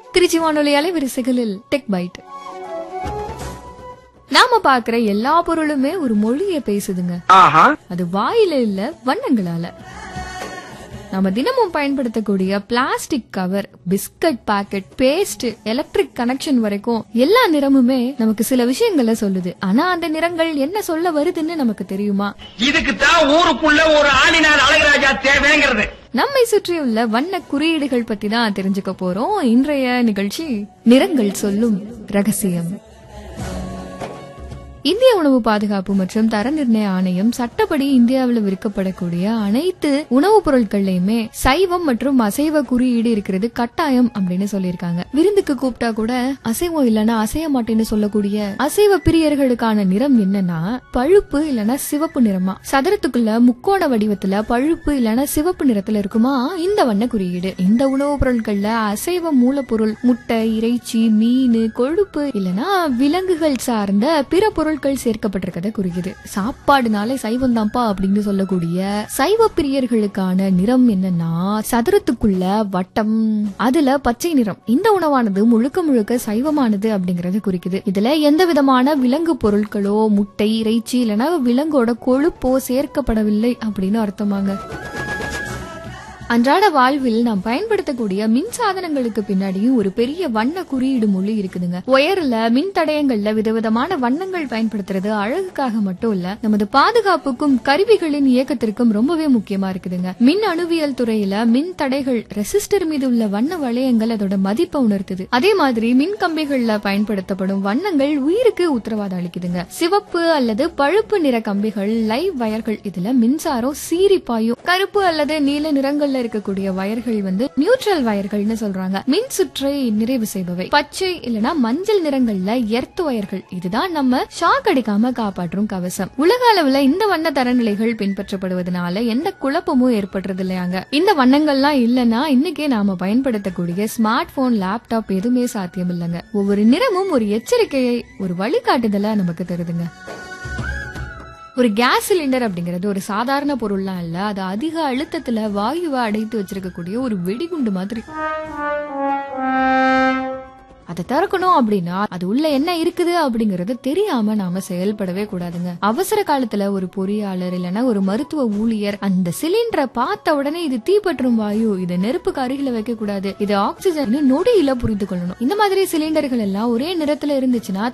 திருச்சி வானொலி அலைவரிசைகளில் tech byte நாம பாக்குற எல்லா பொருளுமே ஒரு மொழியை பேசுதுங்க ஆஹா அது வாயில இல்ல வண்ணங்களால நாம தினமும் பயன்படுத்தக்கூடிய plastic cover biscuit packet paste electric connection வரைக்கும் எல்லா நிறமுமே நமக்கு சில விஷயங்களை சொல்லுது ஆனா அந்த நிறங்கள் என்ன சொல்ல வருதுன்னு நமக்கு தெரியுமா இதுக்கு தான் ஊருக்குள்ள ஒரு ஆளினார் அழகராஜா தேவைங்கிறது நம்மை சுற்றியுள்ள வண்ண குறியீடுகள் பத்தி தான் தெரிஞ்சுக்க போறோம் இன்றைய நிகழ்ச்சி நிறங்கள் சொல்லும் ரகசியம் இந்திய உணவு பாதுகாப்பு மற்றும் தர நிர்ணய ஆணையம் சட்டப்படி இந்தியாவில் விற்கப்படக்கூடிய அனைத்து உணவுப் பொருட்கள்லயுமே சைவம் மற்றும் அசைவ குறியீடு இருக்கிறது கட்டாயம் அப்படின்னு சொல்லியிருக்காங்க விருந்துக்கு கூப்பிட்டா கூட அசைவம் இல்லனா அசைய மாட்டேன்னு சொல்லக்கூடிய அசைவ பிரியர்களுக்கான நிறம் என்னன்னா பழுப்பு இல்லனா சிவப்பு நிறமா சதுரத்துக்குள்ள முக்கோண வடிவத்துல பழுப்பு இல்லனா சிவப்பு நிறத்துல இருக்குமா இந்த வண்ண குறியீடு இந்த உணவுப் பொருட்கள்ல அசைவ மூலப்பொருள் முட்டை இறைச்சி மீன் கொழுப்பு இல்லனா விலங்குகள் சார்ந்த பிற பொருட்கள் சேர்க்கப்பட்டிருக்கதை குறிக்குது சாப்பாடுனாலே சைவம் தான்ப்பா அப்படின்னு சொல்லக்கூடிய சைவ பிரியர்களுக்கான நிறம் என்னன்னா சதுரத்துக்குள்ள வட்டம் அதுல பச்சை நிறம் இந்த உணவானது முழுக்க முழுக்க சைவமானது அப்படிங்கறது குறிக்குது இதுல எந்த விதமான விலங்கு பொருட்களோ முட்டை இறைச்சி இல்லனா விலங்கோட கொழுப்போ சேர்க்கப்படவில்லை அப்படின்னு அர்த்தமாங்க அன்றாட வாழ்வில் நாம் பயன்படுத்தக்கூடிய மின் சாதனங்களுக்கு பின்னாடியும் ஒரு பெரிய வண்ண குறியீடு மொழி இருக்குதுங்க ஒயர்ல மின் தடயங்கள்ல விதவிதமான வண்ணங்கள் பயன்படுத்துறது அழகுக்காக மட்டும் இல்ல நமது பாதுகாப்புக்கும் கருவிகளின் இயக்கத்திற்கும் ரொம்பவே முக்கியமா இருக்குதுங்க மின் அணுவியல் துறையில மின் தடைகள் ரெசிஸ்டர் மீது உள்ள வண்ண வளையங்கள் அதோட மதிப்பை உணர்த்துது அதே மாதிரி மின் கம்பிகள்ல பயன்படுத்தப்படும் வண்ணங்கள் உயிருக்கு உத்தரவாதம் அளிக்குதுங்க சிவப்பு அல்லது பழுப்பு நிற கம்பிகள் லைவ் வயர்கள் இதுல மின்சாரம் சீறி பாயும் கருப்பு அல்லது நீல நிறங்கள்ல இருக்கக்கூடிய வயர்கள் வந்து நியூட்ரல் வயர்கள்னு சொல்றாங்க மின் சுற்றை நிறைவு செய்பவை பச்சை இல்லனா மஞ்சள் நிறங்கள்ல எர்த் வயர்கள் இதுதான் நம்ம ஷாக் அடிக்காம காப்பாற்றும் கவசம் உலக அளவுல இந்த வண்ண தரநிலைகள் பின்பற்றப்படுவதனால எந்த குழப்பமும் ஏற்படுறது இல்லையாங்க இந்த வண்ணங்கள்லாம் இல்லனா இன்னைக்கே நாம பயன்படுத்தக்கூடிய ஸ்மார்ட் போன் லேப்டாப் எதுவுமே சாத்தியம் இல்லைங்க ஒவ்வொரு நிறமும் ஒரு எச்சரிக்கையை ஒரு வழிகாட்டுதலை நமக்கு தருதுங்க ஒரு கேஸ் சிலிண்டர் அப்படிங்கிறது ஒரு சாதாரண பொருள்லாம் இல்ல அது அதிக அழுத்தத்துல வாயுவை அடைத்து வச்சிருக்கக்கூடிய ஒரு வெடிகுண்டு மாதிரி அதை திறக்கணும் அப்படின்னா அது உள்ள என்ன இருக்குது அப்படிங்கறது தெரியாம நாம செயல்படவே கூடாதுங்க அவசர காலத்துல ஒரு பொறியாளர் இல்லனா ஒரு மருத்துவ ஊழியர் அந்த சிலிண்டரை பார்த்த உடனே இது தீப்பற்றும் வாயு இது நெருப்புக்கு அருகில வைக்க கூடாது இது ஆக்சிஜன் நொடியில புரிந்து கொள்ளணும் இந்த மாதிரி சிலிண்டர்கள் எல்லாம் ஒரே நிறத்துல இருந்துச்சுன்னா